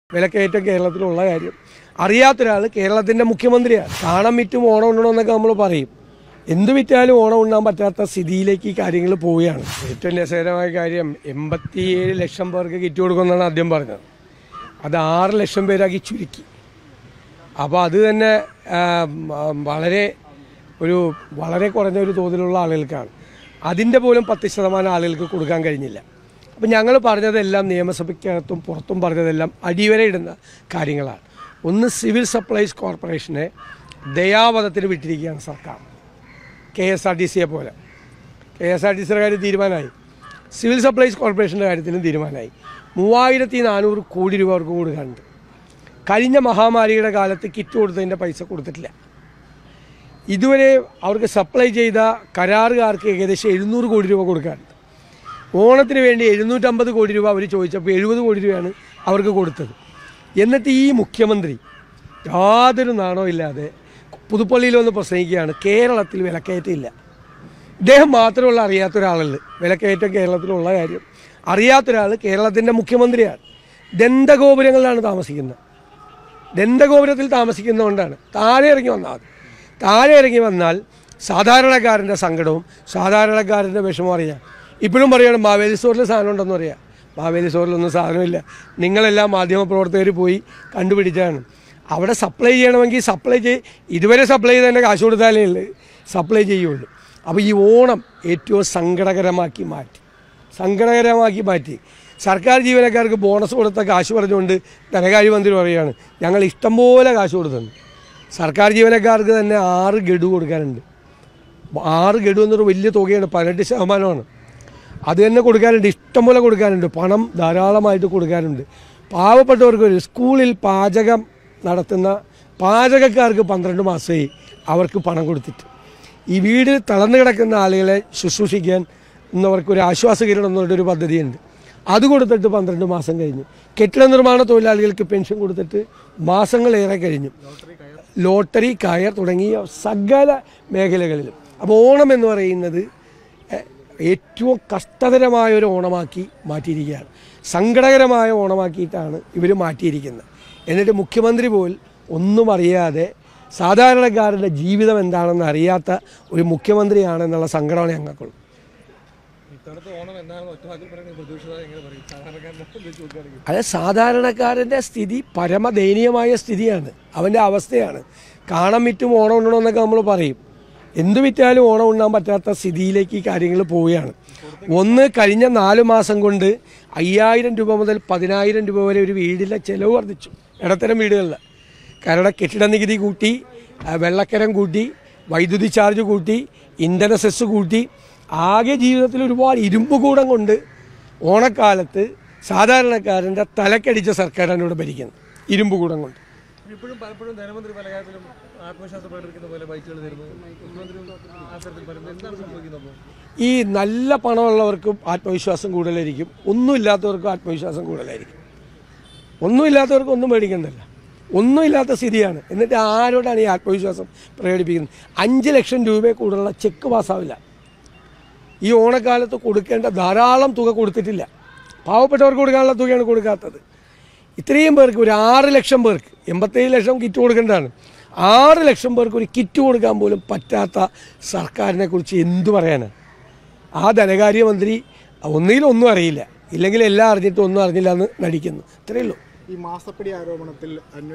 വിലക്കയറ്റം കേരളത്തിലുള്ള കാര്യം അറിയാത്തൊരാൾ കേരളത്തിൻ്റെ മുഖ്യമന്ത്രിയാണ് കാണം വിറ്റും ഓണം ഉണ്ണണമെന്നൊക്കെ നമ്മൾ പറയും എന്ത് വിറ്റാലും ഓണം ഉണ്ണാൻ പറ്റാത്ത സ്ഥിതിയിലേക്ക് ഈ കാര്യങ്ങൾ പോവുകയാണ് ഏറ്റവും രസകരമായ കാര്യം എൺപത്തിയേഴ് ലക്ഷം പേർക്ക് കിറ്റ് കൊടുക്കുമെന്നാണ് ആദ്യം പറഞ്ഞത് അത് ആറ് ലക്ഷം പേരാക്കി ചുരുക്കി അപ്പോൾ അത് തന്നെ ആ, ഉം, വളരെ ഒരു വളരെ കുറഞ്ഞ ഒരു തോതിലുള്ള ആളുകൾക്കാണ് അതിൻ്റെ പോലും പത്ത് ശതമാനം ആളുകൾക്ക് കൊടുക്കാൻ കഴിഞ്ഞില്ല അപ്പം ഞങ്ങൾ പറഞ്ഞതെല്ലാം നിയമസഭയ്ക്കകത്തും പുറത്തും പറഞ്ഞതെല്ലാം അടിവരയിടുന്ന കാര്യങ്ങളാണ് ഒന്ന് സിവിൽ സപ്ലൈസ് കോർപ്പറേഷനെ ദയാവധത്തിന് വിട്ടിരിക്കുകയാണ് സർക്കാർ കെ എസ് ആർ ടി സിയെ പോലെ കെ എസ് ആർ ടി സിയുടെ കാര്യം തീരുമാനമായി സിവിൽ സപ്ലൈസ് കോർപ്പറേഷൻ്റെ കാര്യത്തിലും തീരുമാനമായി മൂവായിരത്തി നാനൂറ് കോടി രൂപ അവർക്ക് കൊടുക്കാനുണ്ട് കഴിഞ്ഞ മഹാമാരിയുടെ കാലത്ത് കിറ്റ് കൊടുത്തതിൻ്റെ പൈസ കൊടുത്തിട്ടില്ല ഇതുവരെ അവർക്ക് സപ്ലൈ ചെയ്ത കരാറുകാർക്ക് ഏകദേശം എഴുന്നൂറ് കോടി രൂപ കൊടുക്കാറുണ്ട് ഓണത്തിന് വേണ്ടി എഴുന്നൂറ്റമ്പത് കോടി രൂപ അവർ ചോദിച്ചപ്പോൾ എഴുപത് കോടി രൂപയാണ് അവർക്ക് കൊടുത്തത് എന്നിട്ട് ഈ മുഖ്യമന്ത്രി യാതൊരു നാണവും ഇല്ലാതെ പുതുപ്പള്ളിയിൽ വന്ന് പ്രസംഗിക്കുകയാണ് കേരളത്തിൽ വിലക്കയറ്റമില്ല ഇദ്ദേഹം മാത്രമുള്ള അറിയാത്ത ഒരാളുണ്ട് വിലക്കയറ്റം കേരളത്തിലുള്ള കാര്യം അറിയാത്തൊരാൾ കേരളത്തിൻ്റെ മുഖ്യമന്ത്രിയാണ് ദന്തഗോപുരങ്ങളിലാണ് താമസിക്കുന്നത് ദന്തഗോപുരത്തിൽ താമസിക്കുന്നതുകൊണ്ടാണ് താഴെ ഇറങ്ങി വന്നാൽ മതി താഴെ ഇറങ്ങി വന്നാൽ സാധാരണക്കാരൻ്റെ സങ്കടവും സാധാരണക്കാരൻ്റെ വിഷമം അറിയാം ഇപ്പോഴും പറയുകയാണ് മാവേലി സ്റ്റോറിൽ സാധനം ഉണ്ടെന്ന് പറയാം മാവേലി സ്റ്റോറിലൊന്നും സാധനമില്ല നിങ്ങളെല്ലാം മാധ്യമപ്രവർത്തകർ പോയി കണ്ടുപിടിച്ചാണ് അവിടെ സപ്ലൈ ചെയ്യണമെങ്കിൽ സപ്ലൈ ചെയ് ഇതുവരെ സപ്ലൈ ചെയ്തതിൻ്റെ കാശ് കൊടുത്താലേ ഉള്ളൂ സപ്ലൈ ചെയ്യുള്ളൂ അപ്പോൾ ഈ ഓണം ഏറ്റവും സങ്കടകരമാക്കി മാറ്റി സങ്കടകരമാക്കി മാറ്റി സർക്കാർ ജീവനക്കാർക്ക് ബോണസ് കൊടുത്ത കാശ് പറഞ്ഞുകൊണ്ട് ധനകാര്യമന്ത്രി പറയുകയാണ് ഞങ്ങൾ ഇഷ്ടംപോലെ കാശ് കൊടുത്തുണ്ട് സർക്കാർ ജീവനക്കാർക്ക് തന്നെ ആറ് ഗഡു കൊടുക്കാനുണ്ട് ആറ് ഗഡു എന്നൊരു വലിയ തുകയാണ് പതിനെട്ട് ശതമാനമാണ് അത് തന്നെ കൊടുക്കാനുണ്ട് ഇഷ്ടംപോലെ കൊടുക്കാനുണ്ട് പണം ധാരാളമായിട്ട് കൊടുക്കാനുണ്ട് പാവപ്പെട്ടവർക്ക് ഒരു സ്കൂളിൽ പാചകം നടത്തുന്ന പാചകക്കാർക്ക് പന്ത്രണ്ട് മാസമായി അവർക്ക് പണം കൊടുത്തിട്ട് ഈ വീട് തളർന്നു കിടക്കുന്ന ആളുകളെ ശുശ്രൂഷിക്കാൻ എന്നവർക്ക് ഒരു ആശ്വാസകിരണം എന്നുള്ളൊരു പദ്ധതിയുണ്ട് അത് കൊടുത്തിട്ട് പന്ത്രണ്ട് മാസം കഴിഞ്ഞു കെട്ടിട നിർമ്മാണ തൊഴിലാളികൾക്ക് പെൻഷൻ കൊടുത്തിട്ട് മാസങ്ങളേറെ കഴിഞ്ഞു ലോട്ടറി കയർ തുടങ്ങിയ സകല മേഖലകളിലും അപ്പോൾ ഓണം എന്ന് പറയുന്നത് എ, ഏറ്റവും കഷ്ടതരമായ ഒരു ഓണമാക്കി മാറ്റിയിരിക്കുകയാണ് സങ്കടകരമായ ഓണമാക്കിയിട്ടാണ് ഇവർ മാറ്റിയിരിക്കുന്നത് എന്നിട്ട് മുഖ്യമന്ത്രി പോൽ ഒന്നും അറിയാതെ സാധാരണക്കാരുടെ ജീവിതം എന്താണെന്ന് അറിയാത്ത ഒരു മുഖ്യമന്ത്രിയാണെന്നുള്ള സങ്കടമാണ് ഞങ്ങൾക്കുള്ളത് ഇത്തവണത്തെ ഓണം എന്താണെന്ന് ഒറ്റ വാക്കിൽ പറയുന്നത് പ്രതീക്ഷിത എങ്ങനെ പറയും സാധാരണക്കാരനെ വെച്ച് നോക്കുകയാണെങ്കിൽ അത് സാധാരണക്കാരൻ്റെ സ്ഥിതി പരമദയനീയമായ സ്ഥിതിയാണ് അവൻ്റെ അവസ്ഥയാണ് കാണം വിറ്റും ഓണം ഉണ്ണണമെന്നൊക്കെ നമ്മൾ പറയും എന്ത് വിറ്റാലും ഓണം ഉണ്ണാൻ പറ്റാത്ത സ്ഥിതിയിലേക്ക് ഈ കാര്യങ്ങൾ പോവുകയാണ് ഒന്ന് കഴിഞ്ഞ നാല് മാസം കൊണ്ട് അയ്യായിരം രൂപ മുതൽ പതിനായിരം രൂപ വരെ ഒരു വീടിലെ ചിലവ് വർദ്ധിച്ചു ഇടത്തരം വീടുകളിൽ കാരണം കെട്ടിട നികുതി കൂട്ടി ആ, വെള്ളക്കരം കൂട്ടി വൈദ്യുതി ചാർജ് കൂട്ടി ഇന്ധന സെസ് കൂട്ടി ആകെ ജീവിതത്തിൽ ഒരുപാട് ഇരുമ്പ് കൂടം കൊണ്ട് ഓണക്കാലത്ത് സാധാരണക്കാരൻ്റെ തലക്കടിച്ച സർക്കാരാണ് ഇവിടെ ഭരിക്കുന്നത് ഇരുമ്പ് കൂടം കൊണ്ട് ഇപ്പോഴും പലപ്പോഴും ധനമന്ത്രി പല കാര്യത്തിലും ആത്മവിശ്വാസം പ്രകടിപ്പിക്കുന്ന പോലെ ബൈക്കുകൾ തരുന്നു മുഖ്യമന്ത്രി ആ തരത്തിൽ പറയുന്നത് എന്താണ് സംഭവിക്കുന്നത് അപ്പോൾ ഈ നല്ല പണമുള്ളവർക്കും ആത്മവിശ്വാസം കൂടുതലായിരിക്കും ഒന്നുമില്ലാത്തവർക്കും ആത്മവിശ്വാസം കൂടുതലായിരിക്കും ഒന്നുമില്ലാത്തവർക്ക് ഒന്നും മേടിക്കണ്ടല്ല ഒന്നുമില്ലാത്ത സ്ഥിതിയാണ് എന്നിട്ട് ആരോടാണ് ഈ ആത്മവിശ്വാസം പ്രകടിപ്പിക്കുന്നത് അഞ്ച് ലക്ഷം രൂപയെ കൂടുതലുള്ള ചെക്ക് പാസ്സാവില്ല ഈ ഓണക്കാലത്ത് കൊടുക്കേണ്ട ധാരാളം തുക കൊടുത്തിട്ടില്ല പാവപ്പെട്ടവർക്ക് കൊടുക്കാനുള്ള തുകയാണ് കൊടുക്കാത്തത് ഇത്രയും പേർക്ക് ഒരു ആറ് ലക്ഷം പേർക്ക് എൺപത്തേഴ് ലക്ഷം കിറ്റ് കൊടുക്കേണ്ടതാണ് ആറ് ലക്ഷം പേർക്ക് ഒരു കിറ്റ് കൊടുക്കാൻ പോലും പറ്റാത്ത സർക്കാരിനെ കുറിച്ച് എന്തു പറയാനാണ് ആ ധനകാര്യമന്ത്രി ഒന്നുകിൽ ഒന്നും അറിയില്ല ഇല്ലെങ്കിൽ എല്ലാം അറിഞ്ഞിട്ട് ഒന്നും അറിഞ്ഞില്ല എന്ന് നടിക്കുന്നു ഇത്രയേ ഉള്ളൂ ഈ മാസപ്പടി ആരോപണത്തിൽ അന്വേഷണം